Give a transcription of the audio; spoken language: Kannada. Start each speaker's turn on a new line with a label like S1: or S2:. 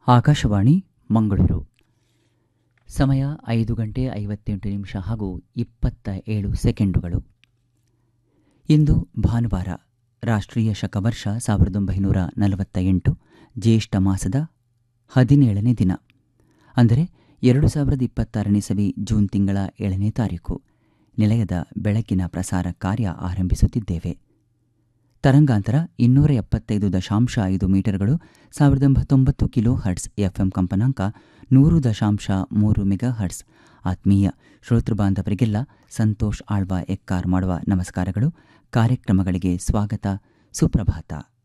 S1: ಆಕಾಶವಾಣಿ ಮಂಗಳೂರು ಸಮಯ ಐದು ಗಂಟೆ ಐವತ್ತೆಂಟು ನಿಮಿಷ ಹಾಗೂ ಇಪ್ಪತ್ತ ಏಳು ಸೆಕೆಂಡುಗಳು ಇಂದು ಭಾನುವಾರ ರಾಷ್ಟ್ರೀಯ ಶಕವರ್ಷ ಸಾವಿರದ ಒಂಬೈನೂರ ನಲವತ್ತ ಎಂಟು ಜ್ಯೇಷ್ಠ ಮಾಸದ ಹದಿನೇಳನೇ ದಿನ ಅಂದರೆ ಎರಡು ಸಾವಿರದ ಇಪ್ಪತ್ತಾರನೇ ಸವಿ ಜೂನ್ ತಿಂಗಳ ಏಳನೇ ತಾರೀಕು ನಿಲಯದ ಬೆಳಕಿನ ಪ್ರಸಾರ ಕಾರ್ಯ ಆರಂಭಿಸುತ್ತಿದ್ದೇವೆ ತರಂಗಾಂತರ ಇನ್ನೂರ ಎಪ್ಪತ್ತೈದು ದಶಾಂಶ ಐದು ಮೀಟರ್ಗಳು ಸಾವಿರದ ಎಂಬತ್ತೊಂಬತ್ತು ಕಿಲೋ ಹರ್ಟ್ಸ್ ಎಫ್ಎಂ ಕಂಪನಾಂಕ ನೂರು ದಶಾಂಶ ಮೂರು ಮೆಗಾ ಹರ್ಟ್ಸ್ ಆತ್ಮೀಯ ಶ್ರೋತೃಬಾಂಧವರಿಗೆಲ್ಲ ಸಂತೋಷ್ ಆಳ್ವ ಎಕ್ಕಾರ್ ಮಾಡುವ ನಮಸ್ಕಾರಗಳು ಕಾರ್ಯಕ್ರಮಗಳಿಗೆ ಸ್ವಾಗತ ಸುಪ್ರಭಾತ